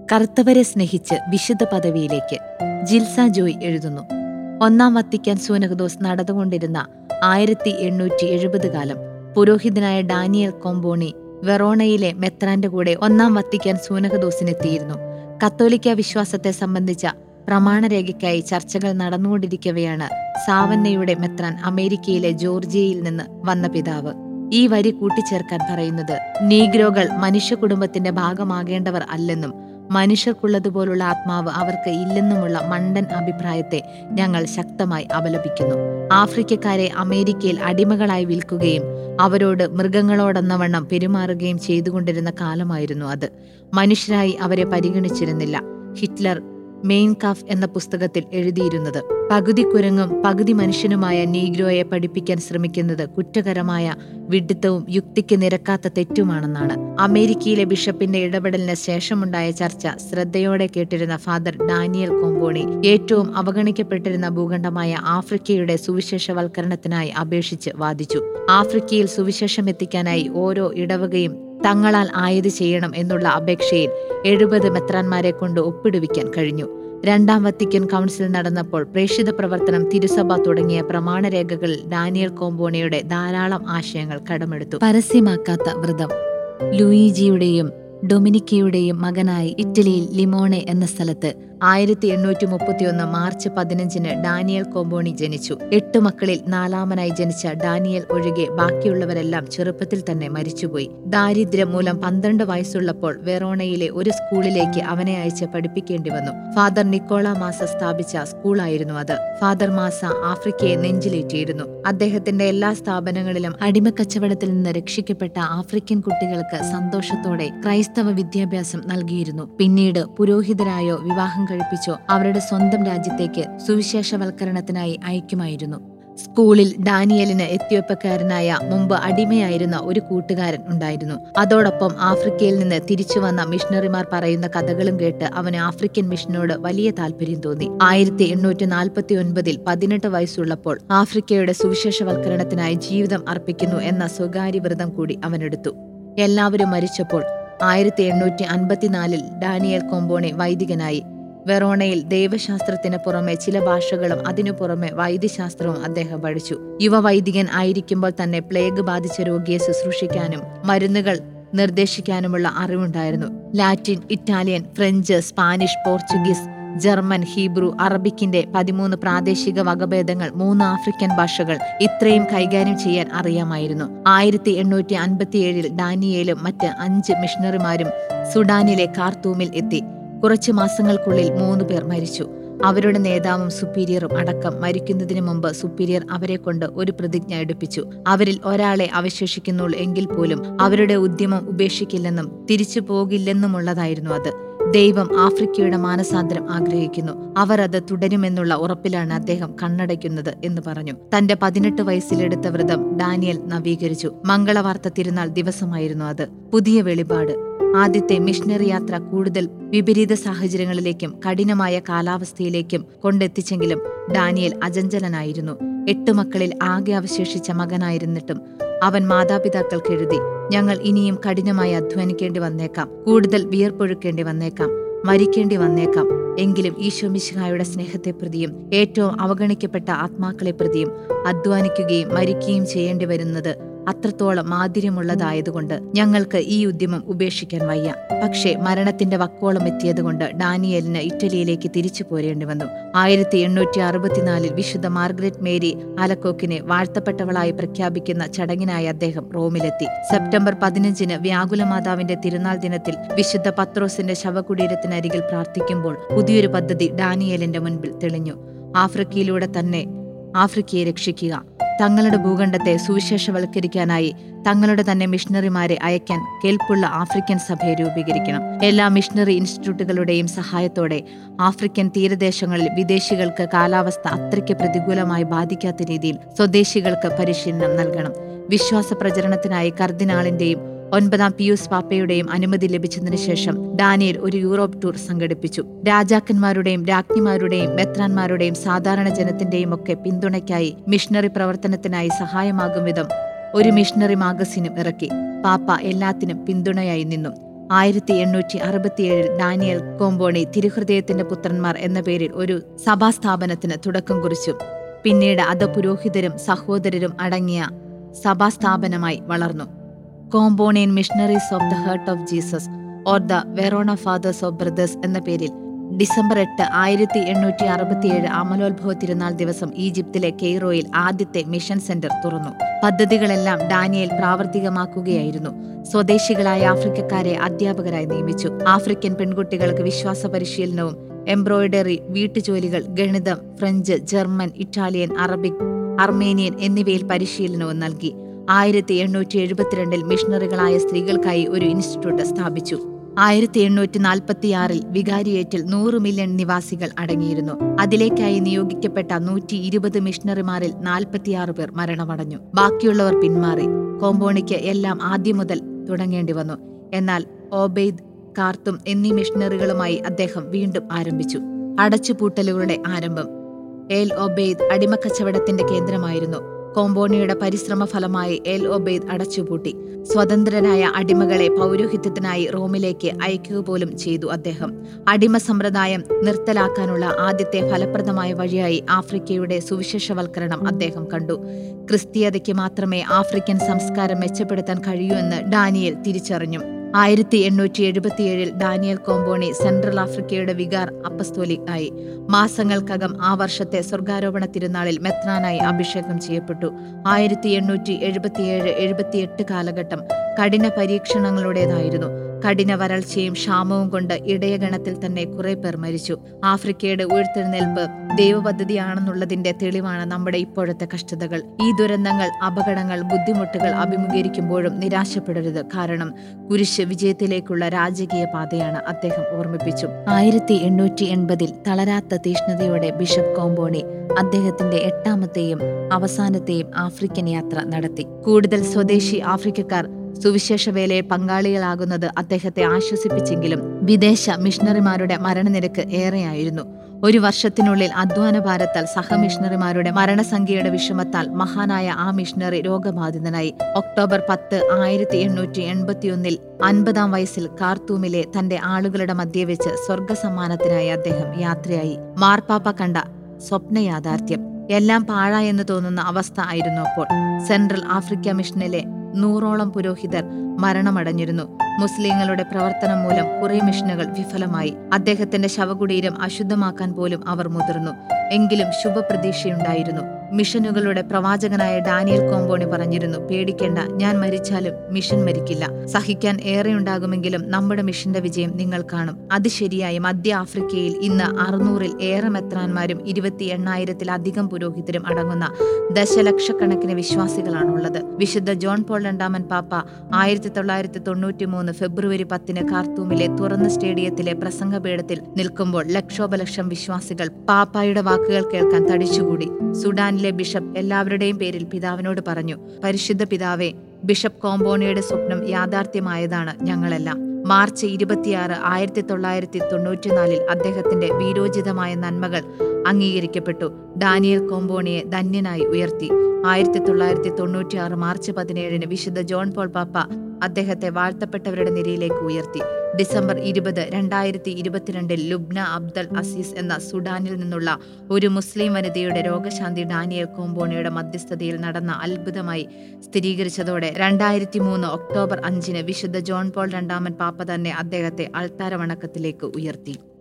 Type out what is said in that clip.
കറുത്തവരെ സ്നേഹിച്ച് വിശുദ്ധ പദവിയിലേക്ക് ജിൽസ ജോയ് എഴുതുന്നു ഒന്നാം വത്തിക്കാൻ സൂനഹദോസ് നടന്നുകൊണ്ടിരുന്ന ആയിരത്തി എണ്ണൂറ്റി എഴുപത് കാലം പുരോഹിതനായ ഡാനിയൽ കോമ്പോണി വെറോണയിലെ മെത്രാന്റെ കൂടെ ഒന്നാം വത്തിക്കാൻ സൂനഹദോസിനെത്തിയിരുന്നു കത്തോലിക്ക വിശ്വാസത്തെ സംബന്ധിച്ച പ്രമാണരേഖയ്ക്കായി ചർച്ചകൾ നടന്നുകൊണ്ടിരിക്കവെയാണ് സാവന്നയുടെ മെത്രാൻ അമേരിക്കയിലെ ജോർജിയയിൽ നിന്ന് വന്ന പിതാവ് ഈ വരി കൂട്ടിച്ചേർക്കാൻ പറയുന്നത് നീഗ്രോകൾ മനുഷ്യ കുടുംബത്തിന്റെ ഭാഗമാകേണ്ടവർ അല്ലെന്നും മനുഷ്യർക്കുള്ളതുപോലുള്ള ആത്മാവ് അവർക്ക് ഇല്ലെന്നുമുള്ള മണ്ടൻ അഭിപ്രായത്തെ ഞങ്ങൾ ശക്തമായി അപലപിക്കുന്നു ആഫ്രിക്കക്കാരെ അമേരിക്കയിൽ അടിമകളായി വിൽക്കുകയും അവരോട് മൃഗങ്ങളോടെന്നവണ്ണം പെരുമാറുകയും ചെയ്തുകൊണ്ടിരുന്ന കാലമായിരുന്നു അത് മനുഷ്യരായി അവരെ പരിഗണിച്ചിരുന്നില്ല ഹിറ്റ്ലർ മെയിൻ കാഫ് എന്ന പുസ്തകത്തിൽ എഴുതിയിരുന്നത് പകുതി കുരങ്ങും പകുതി മനുഷ്യനുമായ നീഗ്രോയെ പഠിപ്പിക്കാൻ ശ്രമിക്കുന്നത് കുറ്റകരമായ വിഡിത്തവും യുക്തിക്ക് നിരക്കാത്ത തെറ്റുമാണെന്നാണ് അമേരിക്കയിലെ ബിഷപ്പിന്റെ ഇടപെടലിന് ശേഷമുണ്ടായ ചർച്ച ശ്രദ്ധയോടെ കേട്ടിരുന്ന ഫാദർ ഡാനിയൽ കോമ്പോണി ഏറ്റവും അവഗണിക്കപ്പെട്ടിരുന്ന ഭൂഖണ്ഡമായ ആഫ്രിക്കയുടെ സുവിശേഷവൽക്കരണത്തിനായി അപേക്ഷിച്ച് വാദിച്ചു ആഫ്രിക്കയിൽ സുവിശേഷം എത്തിക്കാനായി ഓരോ ഇടവകയും തങ്ങളാൽ ആയത് ചെയ്യണം എന്നുള്ള അപേക്ഷയിൽ എഴുപത് മെത്രാന്മാരെ കൊണ്ട് ഒപ്പിടുവിക്കാൻ കഴിഞ്ഞു രണ്ടാം വത്തിക്കൻ കൗൺസിൽ നടന്നപ്പോൾ പ്രേക്ഷിത പ്രവർത്തനം തിരുസഭ തുടങ്ങിയ പ്രമാണരേഖകളിൽ ഡാനിയൽ കോമ്പോണിയുടെ ധാരാളം ആശയങ്ങൾ കടമെടുത്തു പരസ്യമാക്കാത്ത വ്രതം ലൂയിജിയുടെയും ഡൊമിനിക്കയുടെയും മകനായി ഇറ്റലിയിൽ ലിമോണെ എന്ന സ്ഥലത്ത് ആയിരത്തി എണ്ണൂറ്റി മുപ്പത്തിയൊന്ന് മാർച്ച് പതിനഞ്ചിന് ഡാനിയൽ കോമ്പോണി ജനിച്ചു എട്ട് മക്കളിൽ നാലാമനായി ജനിച്ച ഡാനിയൽ ഒഴികെ ബാക്കിയുള്ളവരെല്ലാം ചെറുപ്പത്തിൽ തന്നെ മരിച്ചുപോയി ദാരിദ്ര്യം മൂലം പന്ത്രണ്ട് വയസ്സുള്ളപ്പോൾ വെറോണയിലെ ഒരു സ്കൂളിലേക്ക് അവനെ അയച്ച് പഠിപ്പിക്കേണ്ടി വന്നു ഫാദർ നിക്കോള മാസ സ്ഥാപിച്ച സ്കൂളായിരുന്നു അത് ഫാദർ മാസ ആഫ്രിക്കയെ നെഞ്ചിലേറ്റിയിരുന്നു അദ്ദേഹത്തിന്റെ എല്ലാ സ്ഥാപനങ്ങളിലും അടിമക്കച്ചവടത്തിൽ നിന്ന് രക്ഷിക്കപ്പെട്ട ആഫ്രിക്കൻ കുട്ടികൾക്ക് സന്തോഷത്തോടെ ക്രൈസ്തവ വിദ്യാഭ്യാസം നൽകിയിരുന്നു പിന്നീട് പുരോഹിതരായോ വിവാഹം കഴിപ്പിച്ചോ അവരുടെ സ്വന്തം രാജ്യത്തേക്ക് സുവിശേഷവൽക്കരണത്തിനായി അയക്കുമായിരുന്നു സ്കൂളിൽ ഡാനിയലിന് എത്യോപ്യക്കാരനായ മുമ്പ് അടിമയായിരുന്ന ഒരു കൂട്ടുകാരൻ ഉണ്ടായിരുന്നു അതോടൊപ്പം ആഫ്രിക്കയിൽ നിന്ന് തിരിച്ചു വന്ന മിഷണറിമാർ പറയുന്ന കഥകളും കേട്ട് അവന് ആഫ്രിക്കൻ മിഷനോട് വലിയ താല്പര്യം തോന്നി ആയിരത്തി എണ്ണൂറ്റി നാൽപ്പത്തി ഒൻപതിൽ പതിനെട്ട് വയസ്സുള്ളപ്പോൾ ആഫ്രിക്കയുടെ സുവിശേഷവൽക്കരണത്തിനായി ജീവിതം അർപ്പിക്കുന്നു എന്ന സ്വകാര്യ വ്രതം കൂടി അവനെടുത്തു എല്ലാവരും മരിച്ചപ്പോൾ ആയിരത്തി എണ്ണൂറ്റി അൻപത്തിനാലിൽ ഡാനിയൽ കോമ്പോണി വൈദികനായി വെറോണയിൽ ദൈവശാസ്ത്രത്തിന് പുറമെ ചില ഭാഷകളും അതിനു പുറമെ വൈദ്യശാസ്ത്രവും അദ്ദേഹം പഠിച്ചു യുവ വൈദികൻ ആയിരിക്കുമ്പോൾ തന്നെ പ്ലേഗ് ബാധിച്ച രോഗിയെ ശുശ്രൂഷിക്കാനും മരുന്നുകൾ നിർദ്ദേശിക്കാനുമുള്ള അറിവുണ്ടായിരുന്നു Latin Italian French Spanish Portuguese German Hebrew അറബിക്കിന്റെ പതിമൂന്ന് പ്രാദേശിക വകഭേദങ്ങൾ മൂന്ന് ആഫ്രിക്കൻ ഭാഷകൾ ഇത്രയും കൈകാര്യം ചെയ്യാൻ അറിയാമായിരുന്നു ആയിരത്തി എണ്ണൂറ്റി അൻപത്തിയേഴിൽ ഡാനിയേലും മറ്റ് അഞ്ച് മിഷണറിമാരും സുഡാനിലെ കാർത്തൂമിൽ എത്തി കുറച്ചു മാസങ്ങൾക്കുള്ളിൽ മൂന്ന് പേർ മരിച്ചു അവരുടെ നേതാവും സുപ്പീരിയറും അടക്കം മരിക്കുന്നതിന് മുമ്പ് സുപ്പീരിയർ അവരെ കൊണ്ട് ഒരു പ്രതിജ്ഞ എടുപ്പിച്ചു അവരിൽ ഒരാളെ അവശേഷിക്കുന്നുള്ളൂ എങ്കിൽ പോലും അവരുടെ ഉദ്യമം ഉപേക്ഷിക്കില്ലെന്നും തിരിച്ചു പോകില്ലെന്നുമുള്ളതായിരുന്നു അത് ദൈവം ആഫ്രിക്കയുടെ മാനസാന്തരം ആഗ്രഹിക്കുന്നു അവർ അത് തുടരുമെന്നുള്ള ഉറപ്പിലാണ് അദ്ദേഹം കണ്ണടയ്ക്കുന്നത് എന്ന് പറഞ്ഞു തന്റെ പതിനെട്ട് വയസ്സിലെടുത്ത വ്രതം ഡാനിയൽ നവീകരിച്ചു മംഗളവാർത്ത തിരുനാൾ ദിവസമായിരുന്നു അത് പുതിയ വെളിപാട് ആദ്യത്തെ മിഷണറി യാത്ര കൂടുതൽ വിപരീത സാഹചര്യങ്ങളിലേക്കും കഠിനമായ കാലാവസ്ഥയിലേക്കും കൊണ്ടെത്തിച്ചെങ്കിലും ഡാനിയൽ അജഞ്ചലനായിരുന്നു എട്ട് മക്കളിൽ ആകെ അവശേഷിച്ച മകനായിരുന്നിട്ടും അവൻ മാതാപിതാക്കൾക്ക് എഴുതി ഞങ്ങൾ ഇനിയും കഠിനമായി അധ്വാനിക്കേണ്ടി വന്നേക്കാം കൂടുതൽ വിയർപ്പൊഴുക്കേണ്ടി വന്നേക്കാം മരിക്കേണ്ടി വന്നേക്കാം എങ്കിലും ഈശോ മിശിഹായുടെ സ്നേഹത്തെ പ്രതിയും ഏറ്റവും അവഗണിക്കപ്പെട്ട ആത്മാക്കളെ പ്രതിയും അധ്വാനിക്കുകയും മരിക്കുകയും ചെയ്യേണ്ടി വരുന്നത് അത്രത്തോളം മാധുര്യമുള്ളതായതുകൊണ്ട് ഞങ്ങൾക്ക് ഈ ഉദ്യമം ഉപേക്ഷിക്കാൻ വയ്യ പക്ഷേ മരണത്തിന്റെ വക്കോളം എത്തിയതുകൊണ്ട് ഡാനിയലിന് ഇറ്റലിയിലേക്ക് തിരിച്ചു പോരേണ്ടി വന്നു ആയിരത്തി എണ്ണൂറ്റി അറുപത്തിനാലിൽ വിശുദ്ധ മാർഗരറ്റ് മേരി അലക്കോക്കിനെ വാഴ്ത്തപ്പെട്ടവളായി പ്രഖ്യാപിക്കുന്ന ചടങ്ങിനായി അദ്ദേഹം റോമിലെത്തി സെപ്റ്റംബർ പതിനഞ്ചിന് വ്യാകുലമാതാവിന്റെ തിരുനാൾ ദിനത്തിൽ വിശുദ്ധ പത്രോസിന്റെ ശവകുടീരത്തിനരികിൽ പ്രാർത്ഥിക്കുമ്പോൾ പുതിയൊരു പദ്ധതി ഡാനിയലിന്റെ മുൻപിൽ തെളിഞ്ഞു ആഫ്രിക്കയിലൂടെ തന്നെ ആഫ്രിക്കയെ രക്ഷിക്കുക തങ്ങളുടെ ഭൂഖണ്ഡത്തെ സുവിശേഷവൽക്കരിക്കാനായി തങ്ങളുടെ തന്നെ മിഷണറിമാരെ അയക്കാൻ കേൾപ്പുള്ള ആഫ്രിക്കൻ സഭയെ രൂപീകരിക്കണം എല്ലാ മിഷണറി ഇൻസ്റ്റിറ്റ്യൂട്ടുകളുടെയും സഹായത്തോടെ ആഫ്രിക്കൻ തീരദേശങ്ങളിൽ വിദേശികൾക്ക് കാലാവസ്ഥ അത്രയ്ക്ക് പ്രതികൂലമായി ബാധിക്കാത്ത രീതിയിൽ സ്വദേശികൾക്ക് പരിശീലനം നൽകണം വിശ്വാസ പ്രചരണത്തിനായി കർദിനാളിന്റെയും ഒൻപതാം പിയൂസ് പാപ്പയുടെയും അനുമതി ലഭിച്ചതിനു ശേഷം ഡാനിയൽ ഒരു യൂറോപ്പ് ടൂർ സംഘടിപ്പിച്ചു രാജാക്കന്മാരുടെയും രാജ്ഞിമാരുടെയും മെത്രാന്മാരുടെയും സാധാരണ ജനത്തിന്റെയും ഒക്കെ പിന്തുണയ്ക്കായി മിഷണറി പ്രവർത്തനത്തിനായി സഹായമാകും വിധം ഒരു മിഷണറി മാഗസിനും ഇറക്കി പാപ്പ എല്ലാത്തിനും പിന്തുണയായി നിന്നു ആയിരത്തി എണ്ണൂറ്റി അറുപത്തിയേഴിൽ ഡാനിയൽ കോമ്പോണി തിരുഹൃദയത്തിന്റെ പുത്രന്മാർ എന്ന പേരിൽ ഒരു സഭാസ്ഥാപനത്തിന് തുടക്കം കുറിച്ചു പിന്നീട് അത് പുരോഹിതരും സഹോദരരും അടങ്ങിയ സഭാസ്ഥാപനമായി വളർന്നു Combonian missionaries of the heart of Jesus or the Verona fathers of brothers എന്ന പേരിൽ ഡിസംബർ എട്ട് ആയിരത്തി എണ്ണൂറ്റി അറുപത്തിയേഴ് അമലോത്ഭവ തിരുനാൾ ദിവസം ഈജിപ്തിലെ കെയ്റോയിൽ ആദ്യത്തെ മിഷൻ സെന്റർ തുറന്നു പദ്ധതികളെല്ലാം ഡാനിയേൽ പ്രാവർത്തികമാക്കുകയായിരുന്നു സ്വദേശികളായ ആഫ്രിക്കക്കാരെ അധ്യാപകരായി നിയമിച്ചു ആഫ്രിക്കൻ പെൺകുട്ടികൾക്ക് വിശ്വാസ പരിശീലനവും എംബ്രോയിഡറി വീട്ടുജോലികൾ ഗണിതം French German Italian Arabic Armenian എന്നിവയിൽ പരിശീലനവും നൽകി ആയിരത്തി എണ്ണൂറ്റി എഴുപത്തിരണ്ടിൽ മിഷണറികളായ സ്ത്രീകൾക്കായി ഒരു ഇൻസ്റ്റിറ്റ്യൂട്ട് സ്ഥാപിച്ചു ആയിരത്തി എണ്ണൂറ്റി നാൽപ്പത്തിയാറിൽ വികാരിയേറ്റിൽ നൂറ് മില്യൺ നിവാസികൾ അടങ്ങിയിരുന്നു അതിലേക്കായി നിയോഗിക്കപ്പെട്ട നൂറ്റി ഇരുപത് മിഷണറിമാരിൽ നാൽപ്പത്തിയാറ് പേർ മരണമടഞ്ഞു ബാക്കിയുള്ളവർ പിന്മാറി കോമ്പോണിക്ക് എല്ലാം ആദ്യം മുതൽ തുടങ്ങേണ്ടി വന്നു എന്നാൽ ഓബെയ്ദ് കാർത്തും എന്നീ മിഷണറികളുമായി അദ്ദേഹം വീണ്ടും ആരംഭിച്ചു അടച്ചുപൂട്ടലുകളുടെ ആരംഭം എൽ ഒബെയ്ദ് അടിമക്കച്ചവടത്തിന്റെ കേന്ദ്രമായിരുന്നു കോമ്പോണിയുടെ പരിശ്രമ ഫലമായി എൽ ഒബെയ്ദ് അടച്ചുപൂട്ടി സ്വതന്ത്രരായ അടിമകളെ പൗരോഹിത്യത്തിനായി റോമിലേക്ക് അയക്കുക പോലും ചെയ്തു അദ്ദേഹം അടിമ സമ്പ്രദായം നിർത്തലാക്കാനുള്ള ആദ്യത്തെ ഫലപ്രദമായ വഴിയായി ആഫ്രിക്കയുടെ സുവിശേഷവൽക്കരണം അദ്ദേഹം കണ്ടു ക്രിസ്തീയതയ്ക്ക് മാത്രമേ ആഫ്രിക്കൻ സംസ്കാരം മെച്ചപ്പെടുത്താൻ കഴിയൂ എന്ന് ഡാനിയൽ തിരിച്ചറിഞ്ഞു ആയിരത്തി എണ്ണൂറ്റി എഴുപത്തിയേഴിൽ ഡാനിയൽ കോമ്പോണി സെൻട്രൽ ആഫ്രിക്കയുടെ വികാർ അപ്പസ്തോലിക് ആയി മാസങ്ങൾക്കകം ആ വർഷത്തെ സ്വർഗാരോപണ തിരുനാളിൽ മെത്രാനായി അഭിഷേകം ചെയ്യപ്പെട്ടു ആയിരത്തി എണ്ണൂറ്റി എഴുപത്തിയേഴ് എഴുപത്തിയെട്ട് കാലഘട്ടം കഠിന പരീക്ഷണങ്ങളുടേതായിരുന്നു കഠിന വരൾച്ചയും ക്ഷാമവും കൊണ്ട് ഇടയഗണത്തിൽ തന്നെ കുറെ പേർ മരിച്ചു ആഫ്രിക്കയുടെ ഉയർത്തെഴുന്നേൽപ്പ് ദൈവപദ്ധതിയാണെന്നുള്ളതിന്റെ തെളിവാണ് നമ്മുടെ ഇപ്പോഴത്തെ കഷ്ടതകൾ ഈ ദുരന്തങ്ങൾ അപകടങ്ങൾ ബുദ്ധിമുട്ടുകൾ അഭിമുഖീകരിക്കുമ്പോഴും നിരാശപ്പെടരുത് കാരണം കുരിശ് വിജയത്തിലേക്കുള്ള രാജകീയ പാതയാണ് അദ്ദേഹം ഓർമ്മിപ്പിച്ചു ആയിരത്തി എണ്ണൂറ്റി എൺപതിൽ തളരാത്ത തീഷ്ണതയോടെ ബിഷപ്പ് കോമ്പോണി അദ്ദേഹത്തിന്റെ എട്ടാമത്തെയും അവസാനത്തെയും ആഫ്രിക്കൻ യാത്ര നടത്തി കൂടുതൽ സ്വദേശി ആഫ്രിക്കക്കാർ സുവിശേഷ വേലയിൽ പങ്കാളികളാകുന്നത് അദ്ദേഹത്തെ ആശ്വസിപ്പിച്ചെങ്കിലും വിദേശ മിഷണറിമാരുടെ മരണനിരക്ക് ഏറെയായിരുന്നു ഒരു വർഷത്തിനുള്ളിൽ അധ്വാന ഭാരത്താൽ സഹമിഷണറിമാരുടെ മരണസംഖ്യയുടെ വിഷമത്താൽ മഹാനായ ആ മിഷണറി രോഗബാധിതനായി ഒക്ടോബർ പത്ത് ആയിരത്തി എണ്ണൂറ്റി എൺപത്തിയൊന്നിൽ അൻപതാം വയസ്സിൽ കാർത്തൂമിലെ തന്റെ ആളുകളുടെ മധ്യേ വെച്ച് സ്വർഗസമ്മാനത്തിനായി അദ്ദേഹം യാത്രയായി മാർപ്പാപ്പ കണ്ട സ്വപ്ന യാഥാർത്ഥ്യം എല്ലാം പാഴായെന്ന് തോന്നുന്ന അവസ്ഥ ആയിരുന്നു അപ്പോൾ സെൻട്രൽ ആഫ്രിക്ക മിഷനിലെ നൂറോളം പുരോഹിതർ മരണമടഞ്ഞിരുന്നു മുസ്ലിങ്ങളുടെ പ്രവർത്തനം മൂലം കുറെ മിഷനുകൾ വിഫലമായി അദ്ദേഹത്തിന്റെ ശവകുടീരം അശുദ്ധമാക്കാൻ പോലും അവർ മുതിർന്നു എങ്കിലും ശുഭപ്രതീക്ഷയുണ്ടായിരുന്നു മിഷനുകളുടെ പ്രവാചകനായ ഡാനിയൽ കോമ്പോണി പറഞ്ഞിരുന്നു പേടിക്കേണ്ട ഞാൻ മരിച്ചാലും മിഷൻ മരിക്കില്ല സഹിക്കാൻ ഏറെയുണ്ടാകുമെങ്കിലും നമ്മുടെ മിഷന്റെ വിജയം നിങ്ങൾ കാണും അത് ശരിയായി മധ്യ ആഫ്രിക്കയിൽ ഇന്ന് അറുന്നൂറിൽ ഏറെ മെത്രാന്മാരും ഇരുപത്തി എണ്ണായിരത്തിലധികം പുരോഹിതരും അടങ്ങുന്ന ദശലക്ഷക്കണക്കിന് വിശ്വാസികളാണുള്ളത് വിശുദ്ധ ജോൺ പോൾ രണ്ടാമൻ പാപ്പ ആയിരത്തി തൊള്ളായിരത്തി തൊണ്ണൂറ്റി മൂന്ന് ഫെബ്രുവരി പത്തിന് കാർത്തൂമിലെ തുറന്ന സ്റ്റേഡിയത്തിലെ പ്രസംഗപീഠത്തിൽ നിൽക്കുമ്പോൾ ലക്ഷോപലക്ഷം വിശ്വാസികൾ പാപ്പായുടെ വാക്കുകൾ കേൾക്കാൻ തടിച്ചുകൂടി സുഡാനിലെ ബിഷപ്പ് എല്ലാവരുടെയും പേരിൽ പിതാവിനോട് പറഞ്ഞു പരിശുദ്ധ പിതാവേ ബിഷപ്പ് കോമ്പോണിയുടെ സ്വപ്നം യാഥാർത്ഥ്യമായതാണ് ഞങ്ങളെല്ലാം മാർച്ച് ഇരുപത്തിയാറ് ആയിരത്തി തൊള്ളായിരത്തി തൊണ്ണൂറ്റിനാലിൽ അദ്ദേഹത്തിന്റെ വീരോചിതമായ നന്മകൾ അംഗീകരിക്കപ്പെട്ടു ഡാനിയൽ കോമ്പോണിയെ ധന്യനായി ഉയർത്തി ആയിരത്തി തൊള്ളായിരത്തി തൊണ്ണൂറ്റിയാറ് മാർച്ച് പതിനേഴിന് വിശുദ്ധ ജോൺ പോൾ പാപ്പ അദ്ദേഹത്തെ വാഴ്ത്തപ്പെട്ടവരുടെ നിരയിലേക്ക് ഉയർത്തി ഡിസംബർ ഇരുപത് രണ്ടായിരത്തി ഇരുപത്തിരണ്ടിൽ ലുബ്ന അബ്ദൽ അസീസ് എന്ന സുഡാനിൽ നിന്നുള്ള ഒരു മുസ്ലിം വനിതയുടെ രോഗശാന്തി ഡാനിയൽ കോമ്പോണിയുടെ മധ്യസ്ഥതയിൽ നടന്ന അത്ഭുതമായി സ്ഥിരീകരിച്ചതോടെ രണ്ടായിരത്തി മൂന്ന് ഒക്ടോബർ അഞ്ചിന് വിശുദ്ധ ജോൺ പോൾ രണ്ടാമൻ പാപ്പ തന്നെ അദ്ദേഹത്തെ അൾത്താര വണക്കത്തിലേക്ക് ഉയർത്തി